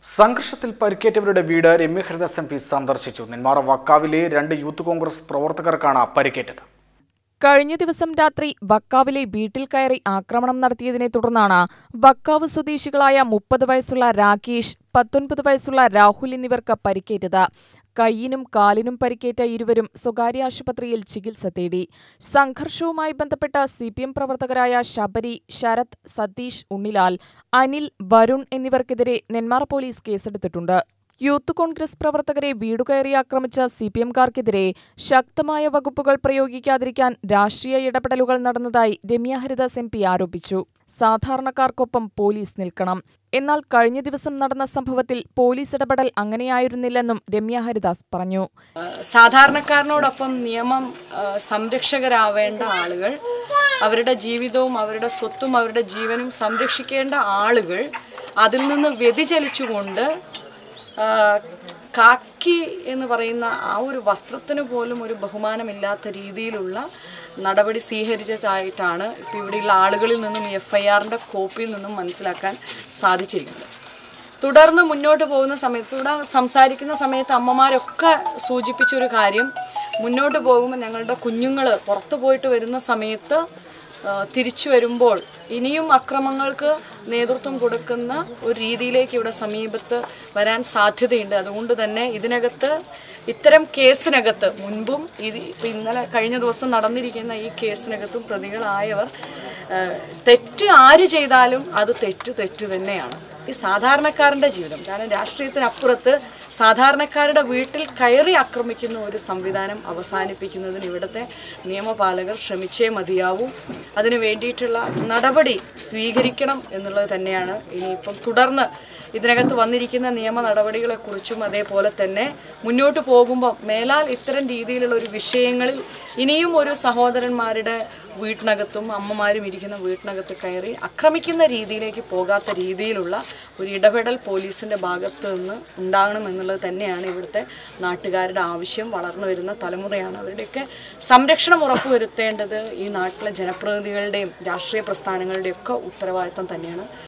സംഘർഷത്തിൽ പരിക്കേറ്റവരുടെ വീട് Ramya Haridas M P സന്ദർശിച്ചു നെന്മാറ വക്കാവിലെ രണ്ട് യൂത്ത് കോൺഗ്രസ് പ്രവർത്തകർക്കാണ് പരിക്കേറ്റത് കഴിഞ്ഞ ദിവസം രാത്രി വക്കാവിലെ വീട്ടിൽ കയറി ആക്രമണം നടത്തിയതിനെ തുടർന്നാണ് വക്കാവ് സ്വദേശികളായ മുപ്പത് വയസ്സുള്ള രാകേഷ് പത്തൊൻപത് വയസ്സുള്ള രാഹുൽ എന്നിവർക്ക് പരിക്കേറ്റത് കൈയിനും കാലിനും പരിക്കേറ്റ ഇരുവരും സ്വകാര്യ ആശുപത്രിയിൽ ചികിത്സ തേടി സംഘർഷവുമായി ബന്ധപ്പെട്ട സി പി എം പ്രവർത്തകരായ ശബരി ശരത് സതീഷ് ഉണ്ണിലാൽ അനിൽ വരുൺ എന്നിവർക്കെതിരെ നെന്മാറ പോലീസ് കേസെടുത്തിട്ടുണ്ട് യൂത്ത് കോൺഗ്രസ് പ്രവർത്തകരെ വീടുകയറി ആക്രമിച്ച സി പി എംകാർക്കെതിരെ ശക്തമായ വകുപ്പുകൾ പ്രയോഗിക്കാതിരിക്കാൻ രാഷ്ട്രീയ ഇടപെടലുകൾ നടന്നതായി രമ്യ ഹരിദാസ് എം പി ആരോപിച്ചു സാധാരണക്കാർക്കൊപ്പം പോലീസ് നിൽക്കണം എന്നാൽ കഴിഞ്ഞ ദിവസം നടന്ന സംഭവത്തിൽ പോലീസ് ഇടപെടൽ അങ്ങനെയായിരുന്നില്ലെന്നും രമ്യ ഹരിദാസ് പറഞ്ഞു സാധാരണക്കാരനോടൊപ്പം നിയമം ആ, സംരക്ഷകരാവേണ്ട ആളുകൾ അവരുടെ ജീവിതവും അവരുടെ സ്വത്തും അവരുടെ ജീവനും സംരക്ഷിക്കേണ്ട ആളുകൾ അതിൽ നിന്ന് വ്യതിചലിച്ചുകൊണ്ട് ആ, കാക്കി എന്ന് പറയുന്ന ആ ഒരു വസ്ത്രത്തിന് പോലും ഒരു ബഹുമാനമില്ലാത്ത രീതിയിലുള്ള നടപടി സ്വീകരിച്ചതായിട്ടാണ് ഇപ്പോൾ ഇവിടെയുള്ള ആളുകളിൽ നിന്നും എഫ് ഐ ആറിൻ്റെ കോപ്പിയിൽ നിന്നും മനസ്സിലാക്കാൻ സാധിച്ചിരിക്കുന്നത് തുടർന്ന് മുന്നോട്ട് പോകുന്ന സമയത്ത് ഇവിടെ സംസാരിക്കുന്ന സമയത്ത് അമ്മമാരൊക്കെ സൂചിപ്പിച്ച ഒരു കാര്യം മുന്നോട്ട് പോകുമ്പോൾ ഞങ്ങളുടെ കുഞ്ഞുങ്ങൾ പുറത്തു പോയിട്ട് വരുന്ന സമയത്ത് ആ, തിരിച്ചു വരുമ്പോൾ ഇനിയും അക്രമങ്ങൾക്ക് നേതൃത്വം കൊടുക്കുന്ന ഒരു രീതിയിലേക്ക് ഇവിടെ സമീപത്ത് വരാൻ സാധ്യതയുണ്ട് അതുകൊണ്ട് തന്നെ ഇതിനകത്ത് ഇത്തരം കേസിനകത്ത് മുൻപും ഇത് ഇപ്പം ഇന്നലെ കഴിഞ്ഞ ദിവസം നടന്നിരിക്കുന്ന ഈ കേസിനകത്തും പ്രതികളായവർ ആ, തെറ്റ് ആര് ചെയ്താലും അത് തെറ്റ് തെറ്റ് തന്നെയാണ് ഈ സാധാരണക്കാരൻ്റെ ജീവിതം കാരണം രാഷ്ട്രീയത്തിനപ്പുറത്ത് സാധാരണക്കാരുടെ വീട്ടിൽ കയറി ആക്രമിക്കുന്ന ഒരു സംവിധാനം അവസാനിപ്പിക്കുന്നതിന് ഇവിടുത്തെ നിയമപാലകർ ശ്രമിച്ചേ മതിയാവൂ അതിനു വേണ്ടിയിട്ടുള്ള നടപടി സ്വീകരിക്കണം എന്നുള്ളത് തന്നെയാണ് ഇനിയിപ്പം തുടർന്ന് ഇതിനകത്ത് വന്നിരിക്കുന്ന നിയമ നടപടികളെക്കുറിച്ചും അതേപോലെ തന്നെ മുന്നോട്ട് പോകുമ്പോൾ മേലാൽ ഇത്തരം രീതിയിലുള്ള ഒരു വിഷയങ്ങളിൽ ഇനിയും ഒരു സഹോദരന്മാരുടെ വീട്ടിനകത്തും അമ്മമാരും ഇരിക്കുന്ന വീട്ടിനകത്ത് കയറി ആക്രമിക്കുന്ന രീതിയിലേക്ക് പോകാത്ത രീതിയിലുള്ള ഒരു ഇടപെടൽ പോലീസിൻ്റെ ഭാഗത്ത് നിന്ന് ഉണ്ടാകണം എന്നുള്ളത് തന്നെയാണ് ഇവിടുത്തെ നാട്ടുകാരുടെ ആവശ്യം വളർന്നു വരുന്ന തലമുറയാണ് അവരുടെയൊക്കെ സംരക്ഷണം ഉറപ്പുവരുത്തേണ്ടത് ഈ നാട്ടിലെ ജനപ്രതിനിധികളുടെയും രാഷ്ട്രീയ പ്രസ്ഥാനങ്ങളുടെയും ഒക്കെ ഉത്തരവാദിത്തം തന്നെയാണ്